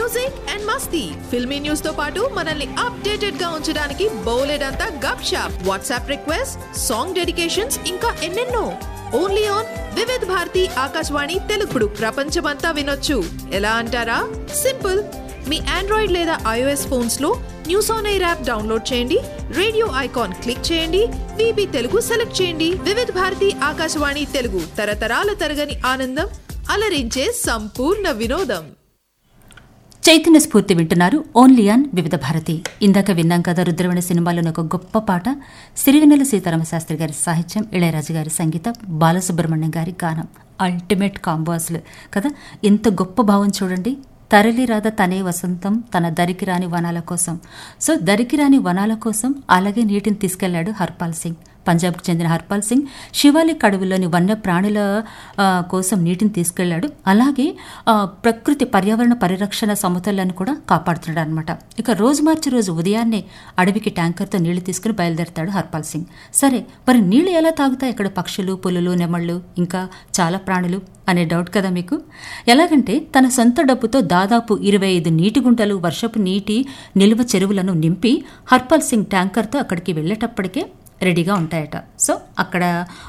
music and మస్తీ filmy news తో పాటు మనల్ని అప్డేటెడ్ గా ఉంచడానికి బోలెడంతా గప్ షాప్ వాట్సాప్ రిక్వెస్ట్ సాంగ్ డెడికేషన్స్ ఇంకా ఎన్నెన్నో ఓన్లీ ఆన్ వివిధ్ భారతి ఆకాశవాణి తెలుగుడు ప్రపంచమంతా వినొచ్చు ఎలా అంటారా సింపుల్ మీ ఆండ్రాయిడ్ లేదా ఐఓఎస్ ఫోన్స్ లో news on air app download చేయండి రేడియో ఐకాన్ క్లిక్ చేయండి విబి తెలుగు సెలెక్ట్ చేయండి వివిధ భారతి ఆకాశవాణి తెలుగు తరతరాల తరగని ఆనందం అలరించే సంపూర్ణ వినోదం చైతన్య స్ఫూర్తి వింటున్నారు ఓన్లీ ఆన్ వివిధ భారతి ఇందాక విన్నాం కదా రుద్రవణ సినిమాలోని ఒక గొప్ప పాట సిరివెన్నెల సీతారామ శాస్త్రి గారి సాహిత్యం ఇళయరాజు గారి సంగీతం బాలసుబ్రహ్మణ్యం గారి గానం అల్టిమేట్ కాంబో అసలు కదా ఎంత గొప్ప భావం చూడండి తరలి రాధ తనే వసంతం తన దరికి రాని వనాల కోసం సో దరికి రాని వనాల కోసం అలాగే నీటిని తీసుకెళ్లాడు హర్పాల్ సింగ్ పంజాబ్కు చెందిన హర్పాల్ సింగ్ శివాలిక్ అడవుల్లోని వన్య ప్రాణుల ఆ, కోసం నీటిని తీసుకెళ్లాడు అలాగే ఆ, ప్రకృతి పర్యావరణ పరిరక్షణ సమతుల్యాన్ని కూడా కాపాడుతున్నాడు అనమాట ఇక రోజు మార్చి రోజు ఉదయాన్నే అడవికి ట్యాంకర్తో నీళ్లు తీసుకుని బయలుదేరతాడు హర్పాల్ సింగ్ సరే మరి నీళ్లు ఎలా తాగుతాయి ఇక్కడ పక్షులు పులులు నెమళ్ళు ఇంకా చాలా ప్రాణులు అనే డౌట్ కదా మీకు ఎలాగంటే తన సొంత డబ్బుతో దాదాపు ఇరవై ఐదు నీటి గుంటలు వర్షపు నీటి నిల్వ చెరువులను నింపి హర్పాల్ సింగ్ ట్యాంకర్తో అక్కడికి వెళ్ళేటప్పటికే రెడీగా ఉంటాయట సో అక్కడ